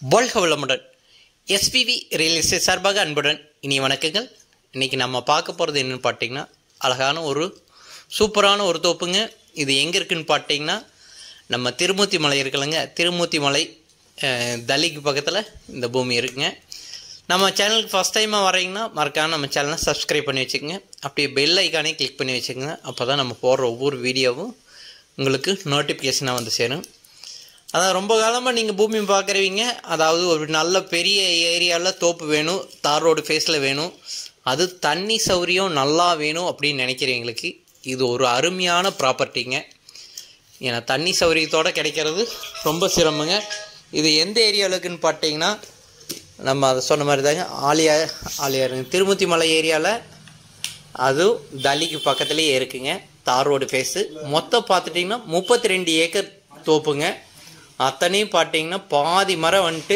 வாழ்க வளமுடன் SPB real estate சார்பாக அன்புடன் இனி வணக்கங்கள் இன்றைக்கி நம்ம பார்க்க போகிறது என்னென்னு பார்த்தீங்கன்னா அழகான ஒரு சூப்பரான ஒரு தோப்புங்க இது எங்கே இருக்குன்னு பார்த்தீங்கன்னா நம்ம திருமூர்த்தி மலை இருக்குல்லங்க திருமூர்த்தி மலை அஹ், தலிக்கு பக்கத்தில் இந்த பூமி இருக்குங்க நம்ம சேனலுக்கு ஃபஸ்ட் டைமாக வரீங்கன்னா மறக்காம நம்ம சேனலை சப்ஸ்கிரைப் பண்ணி வச்சுக்கோங்க அப்படியே பெல் ஐக்கானே கிளிக் பண்ணி வச்சுக்கோங்க அப்போ தான் நம்ம போடுற ஒவ்வொரு வீடியோவும் உங்களுக்கு நோட்டிஃபிகேஷனாக வந்து சேரும் அதான் ரொம்ப காலமாக நீங்கள் பூமி பார்க்குறவீங்க அதாவது ஒரு நல்ல பெரிய ஏரியாவில் தோப்பு வேணும் தார் ரோடு ஃபேஸில் வேணும் அது தண்ணி சௌரியம் நல்லா வேணும் அப்படின்னு நினைக்கிறவங்களுக்கு இது ஒரு அருமையான ப்ராப்பர்ட்டிங்க ஏன்னா தண்ணி சௌரியத்தோடு கிடைக்கிறது ரொம்ப சிரமங்க இது எந்த ஏரியாவில் இருக்குன்னு பார்த்தீங்கன்னா நம்ம அதை சொன்ன மாதிரி தாங்க ஆலியா ஆலியார் திருமூர்த்தி மலை ஏரியாவில் அதுவும் தலிக்கு பக்கத்துலேயே இருக்குங்க தார் ரோடு ஃபேஸு மொத்தம் பார்த்துட்டிங்கன்னா முப்பத்தி ரெண்டு ஏக்கர் தோப்புங்க அத்தனையும் பார்த்தீங்கன்னா பாதி மரம் வந்துட்டு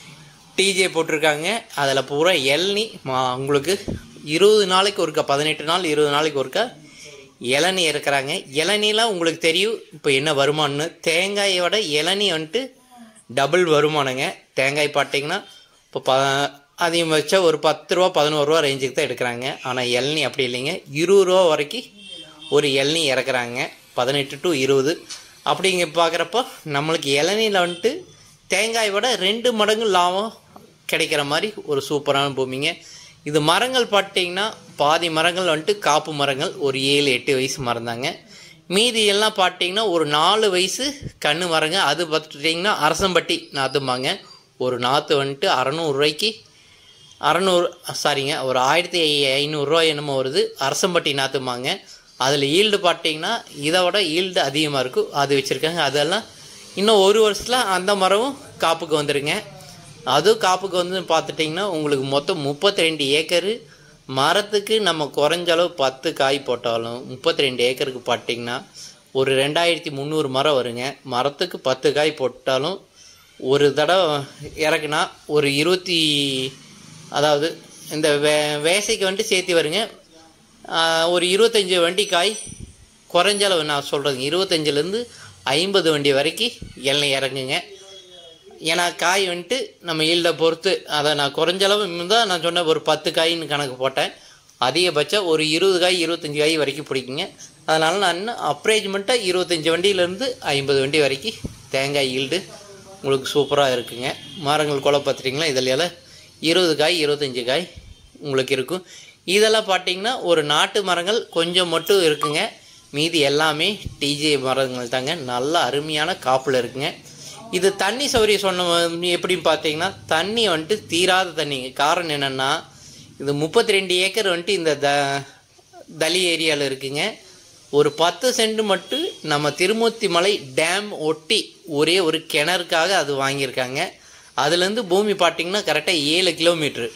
டிஜே போட்டிருக்காங்க அதில் பூரா இளநி மா உங்களுக்கு இருபது நாளைக்கு ஒருக்கா பதினெட்டு நாள் இருபது நாளைக்கு ஒருக்கா இளநி இறக்குறாங்க இளநிலாம் உங்களுக்கு தெரியும் இப்போ என்ன வருமானம்னு தேங்காயை விட இளநி வந்துட்டு டபுள் வருமானங்க தேங்காய் பார்த்தீங்கன்னா இப்போ ப அதிகபட்சம் ஒரு பத்து ரூபா பதினோரு ரூபா ரேஞ்சுக்கு தான் எடுக்கிறாங்க ஆனால் இளநி அப்படி இல்லைங்க இருபது ரூபா வரைக்கும் ஒரு இளநி இறக்குறாங்க பதினெட்டு டு இருபது அப்படிங்க பார்க்குறப்போ நம்மளுக்கு இளநியில் வந்துட்டு தேங்காய் விட ரெண்டு மடங்கு லாபம் கிடைக்கிற மாதிரி ஒரு சூப்பரான பூமிங்க இது மரங்கள் பார்த்தீங்கன்னா பாதி மரங்கள் வந்துட்டு காப்பு மரங்கள் ஒரு ஏழு எட்டு வயசு மரம் தாங்க மீதி எல்லாம் பார்த்தீங்கன்னா ஒரு நாலு வயசு கண்ணு மரங்க அது பார்த்துட்டிங்கன்னா அரசம்பட்டி நாற்றுமாங்க ஒரு நாற்று வந்துட்டு அறநூறுரூவாய்க்கு அறநூறு சாரிங்க ஒரு ஆயிரத்தி ஐநூறுரூவா என்னமோ வருது அரசம்பட்டி நாற்றுமாங்க அதில் ஈல்டு பார்த்தீங்கன்னா இதை விட ஈல்டு அதிகமாக இருக்கும் அது வச்சுருக்காங்க அதெல்லாம் இன்னும் ஒரு வருஷத்தில் அந்த மரமும் காப்புக்கு வந்துடுங்க அதுவும் காப்புக்கு வந்து பார்த்துட்டிங்கன்னா உங்களுக்கு மொத்தம் முப்பத்தி ரெண்டு ஏக்கரு மரத்துக்கு நம்ம குறைஞ்ச அளவு பத்து காய் போட்டாலும் முப்பத்தி ரெண்டு ஏக்கருக்கு பார்த்தீங்கன்னா ஒரு ரெண்டாயிரத்தி முந்நூறு மரம் வருங்க மரத்துக்கு பத்து காய் போட்டாலும் ஒரு தடவை இறக்குனா ஒரு இருபத்தி அதாவது இந்த வே வேசைக்கு வந்துட்டு சேர்த்து வருங்க ஆஹ் ஒரு இருபத்தஞ்சி வண்டி காய் குறைஞ்ச அளவு நான் சொல்கிறேங்க இருபத்தஞ்சிலேருந்து ஐம்பது வண்டி வரைக்கும் எண்ணெய் இறங்குங்க ஏன்னா காய் வந்துட்டு நம்ம ஈல்டை பொறுத்து அதை நான் குறைஞ்ச அளவு தான் நான் சொன்ன ஒரு பத்து காயின்னு கணக்கு போட்டேன் அதிகபட்சம் ஒரு இருபது காய் இருபத்தஞ்சி காய் வரைக்கும் பிடிக்குங்க அதனால் நான் இன்னும் அப்ரேஜ்மெண்ட்டாக இருபத்தஞ்சி வண்டியிலேருந்து ஐம்பது வண்டி வரைக்கும் தேங்காய் ஈல்டு உங்களுக்கு சூப்பராக இருக்குங்க மரங்கள் கொலை பார்த்துட்டிங்களா இதில் எல்லாம் இருபது காய் இருபத்தஞ்சி காய் உங்களுக்கு இருக்கும் இதெல்லாம் பார்த்தீங்கன்னா ஒரு நாட்டு மரங்கள் கொஞ்சம் மட்டும் இருக்குங்க மீதி எல்லாமே டிஜே மரங்கள் தாங்க நல்ல அருமையான காப்பில் இருக்குங்க இது தண்ணி சௌகரியம் சொன்ன எப்படின்னு பார்த்தீங்கன்னா தண்ணி வந்துட்டு தீராத தண்ணிங்க காரணம் என்னென்னா இது முப்பத்தி ரெண்டு ஏக்கர் வந்துட்டு இந்த த தலி ஏரியாவில் இருக்குங்க ஒரு பத்து சென்ட் மட்டும் நம்ம திருமூர்த்தி மலை டேம் ஒட்டி ஒரே ஒரு கிணறுக்காக அது வாங்கியிருக்காங்க அதுலேருந்து பூமி பார்த்தீங்கன்னா கரெக்டாக ஏழு கிலோமீட்ரு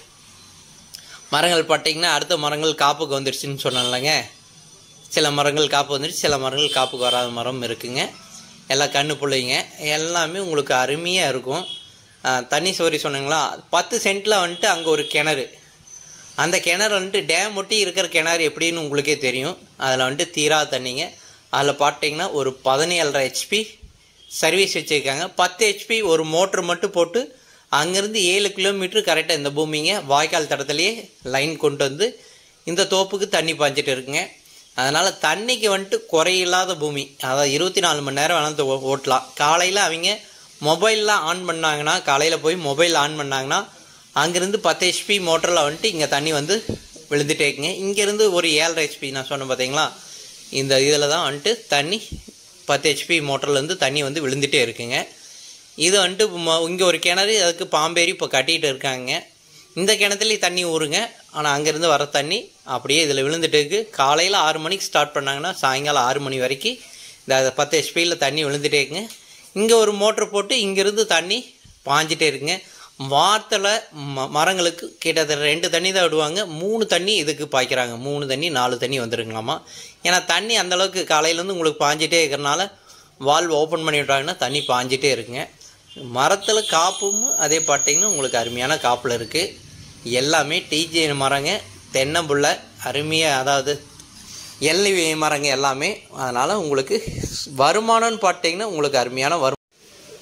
மரங்கள் பார்த்தீங்கன்னா அடுத்த மரங்கள் காப்புக்கு வந்துடுச்சுன்னு சொன்னேன்லங்க சில மரங்கள் காப்பு வந்துடுச்சு சில மரங்கள் காப்புக்கு வராத மரம் இருக்குங்க எல்லாம் கண்ணு பிள்ளைங்க எல்லாமே உங்களுக்கு அருமையாக இருக்கும் ஆஹ் தண்ணி சோரி சொன்னீங்களா பத்து சென்ட்டில் வந்துட்டு அங்கே ஒரு கிணறு அந்த கிணறு வந்துட்டு டேம் ஒட்டி இருக்கிற கிணறு எப்படின்னு உங்களுக்கே தெரியும் அதில் வந்துட்டு தீரா தண்ணிங்க அதில் பார்த்தீங்கன்னா ஒரு பதினேழரை ஹெச்பி சர்வீஸ் வச்சுருக்காங்க பத்து ஹெச்பி ஒரு மோட்ரு மட்டும் போட்டு அங்கேருந்து ஏழு கிலோமீட்டர் கரெக்டாக இந்த பூமிங்க வாய்க்கால் தடத்துலேயே லைன் கொண்டு வந்து இந்த தோப்புக்கு தண்ணி பாய்ஞ்சிட்டு இருக்குங்க அதனால் தண்ணிக்கு வந்துட்டு குறையில்லாத பூமி அதாவது இருபத்தி நாலு மணி நேரம் வேணாலும் ஓ- ஓட்டலாம் காலையில் அவங்க மொபைல்லாம் ஆன் பண்ணாங்கன்னா காலையில் போய் மொபைல் ஆன் பண்ணாங்கன்னா அங்கேருந்து பத்து ஹெச்பி மோட்டரில் வந்துட்டு இங்கே தண்ணி வந்து விழுந்துட்டே இருக்குங்க இங்கேருந்து ஒரு ஏழரை ஹெச்பி நான் சொன்னேன் பார்த்தீங்களா இந்த இதில் தான் வந்துட்டு தண்ணி பத்து ஹெச்பி மோட்டர்லேருந்து தண்ணி வந்து விழுந்துட்டே இருக்குங்க இது வந்துட்டு இங்கே ஒரு கிணறு அதுக்கு பாம்பேரி இப்போ கட்டிகிட்டு இருக்காங்க இந்த கிணத்துலேயும் தண்ணி ஊறுங்க ஆனால் அங்கேருந்து வர தண்ணி அப்படியே இதில் விழுந்துட்டு இருக்கு காலையில் ஆறு மணிக்கு ஸ்டார்ட் பண்ணாங்கன்னா சாயங்காலம் ஆறு மணி வரைக்கும் இந்த பத்து ஹெச்பியில் தண்ணி விழுந்துட்டே இருக்குங்க இங்கே ஒரு மோட்ரு போட்டு இங்கேருந்து தண்ணி பாஞ்சிட்டே இருக்குங்க வாரத்தில் ம மரங்களுக்கு கிட்டத்தட்ட ரெண்டு தண்ணி தான் விடுவாங்க மூணு தண்ணி இதுக்கு பாய்க்கிறாங்க மூணு தண்ணி நாலு தண்ணி வந்துருங்களாமா ஏன்னா தண்ணி அந்தளவுக்கு காலையிலேருந்து உங்களுக்கு பாஞ்சிட்டே இருக்கிறனால வால்வ் ஓப்பன் பண்ணி விட்றாங்கன்னா தண்ணி பாஞ்சிட்டே இருக்குங்க மரத்தில் காப்பும் அதே பார்த்தீங்கன்னா உங்களுக்கு அருமையான காப்பில் இருக்குது எல்லாமே டிஜே மரங்க தென்னம்புள்ள அருமையாக அதாவது எல்லை மரங்க எல்லாமே அதனால் உங்களுக்கு வருமானம்னு பார்த்தீங்கன்னா உங்களுக்கு அருமையான வரு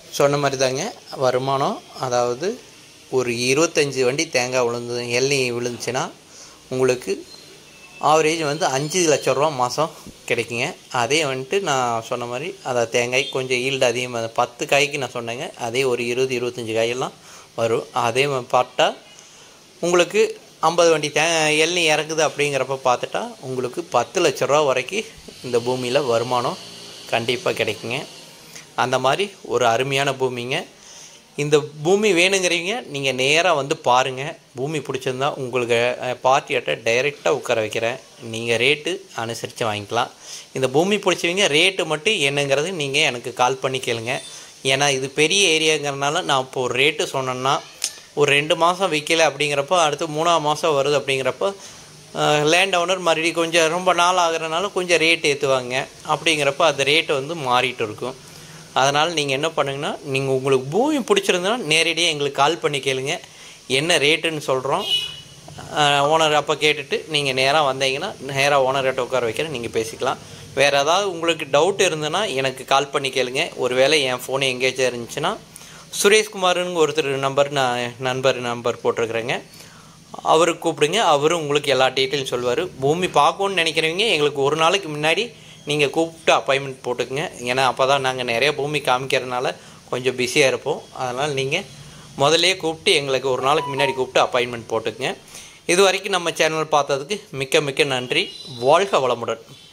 சொன்ன மாதிரி தாங்க வருமானம் அதாவது ஒரு இருபத்தஞ்சி வண்டி தேங்காய் விழுந்து எள்ளி விழுந்துச்சுன்னா உங்களுக்கு ஆவரேஜ் வந்து அஞ்சு லட்ச ரூபா மாதம் கிடைக்குங்க அதே வந்துட்டு நான் சொன்ன மாதிரி அதை தேங்காய் கொஞ்சம் ஈல்டு அதிகமாக பத்து காய்க்கு நான் சொன்னேங்க அதே ஒரு இருபது இருபத்தஞ்சி காயெல்லாம் வரும் அதே மாதிரி பார்த்தா உங்களுக்கு ஐம்பது வண்டி தே எள்ளி இறக்குது அப்படிங்கிறப்ப பார்த்துட்டா உங்களுக்கு பத்து லட்ச ரூபா வரைக்கும் இந்த பூமியில் வருமானம் கண்டிப்பாக கிடைக்குங்க அந்த மாதிரி ஒரு அருமையான பூமிங்க இந்த பூமி வேணுங்கிறீங்க நீங்கள் நேராக வந்து பாருங்கள் பூமி பிடிச்சிருந்தா உங்களுக்கு பார்ட்டியிட்ட டைரெக்டாக உட்கார வைக்கிறேன் நீங்கள் ரேட்டு அனுசரித்து வாங்கிக்கலாம் இந்த பூமி பிடிச்சவங்க ரேட்டு மட்டும் என்னங்கிறது நீங்கள் எனக்கு கால் பண்ணி கேளுங்க ஏன்னா இது பெரிய ஏரியாங்கிறனால நான் இப்போ ஒரு ரேட்டு சொன்னேன்னா ஒரு ரெண்டு மாதம் விற்கல அப்படிங்கிறப்போ அடுத்து மூணாவது மாதம் வருது அப்படிங்கிறப்போ லேண்ட் ஓனர் மறுபடியும் கொஞ்சம் ரொம்ப நாள் ஆகிறனால கொஞ்சம் ரேட் ஏற்றுவாங்க அப்படிங்கிறப்ப அந்த ரேட்டு வந்து மாறிட்டு இருக்கும் அதனால் நீங்கள் என்ன பண்ணுங்கன்னா நீங்கள் உங்களுக்கு பூமி பிடிச்சிருந்தனா நேரடியாக எங்களுக்கு கால் பண்ணி கேளுங்க என்ன ரேட்டுன்னு சொல்கிறோம் ஓனர் அப்போ கேட்டுட்டு நீங்கள் நேராக வந்தீங்கன்னா நேராக ஓனர்கிட்ட உட்கார வைக்கிறேன் நீங்கள் பேசிக்கலாம் வேறு ஏதாவது உங்களுக்கு டவுட் இருந்ததுன்னா எனக்கு கால் பண்ணி கேளுங்க ஒருவேளை என் ஃபோன் எங்கேஜ் இருந்துச்சுன்னா சுரேஷ்குமார்னு ஒருத்தர் நம்பர் நான் நண்பர் நம்பர் போட்டிருக்கிறேங்க அவருக்கு கூப்பிடுங்க அவரும் உங்களுக்கு எல்லா டீட்டெயிலும் சொல்லுவார் பூமி பார்க்கணுன்னு நினைக்கிறவங்க எங்களுக்கு ஒரு நாளைக்கு முன்னாடி நீங்கள் கூப்பிட்டு அப்பாயின்மெண்ட் போட்டுக்குங்க ஏன்னா அப்போ தான் நாங்கள் நிறைய பூமி காமிக்கிறதுனால கொஞ்சம் பிஸியாக இருப்போம் அதனால் நீங்கள் முதல்லே கூப்பிட்டு எங்களுக்கு ஒரு நாளைக்கு முன்னாடி கூப்பிட்டு அப்பாயின்மெண்ட் போட்டுக்குங்க இது வரைக்கும் நம்ம சேனல் பார்த்ததுக்கு மிக்க மிக்க நன்றி வாழ்க வளமுடன்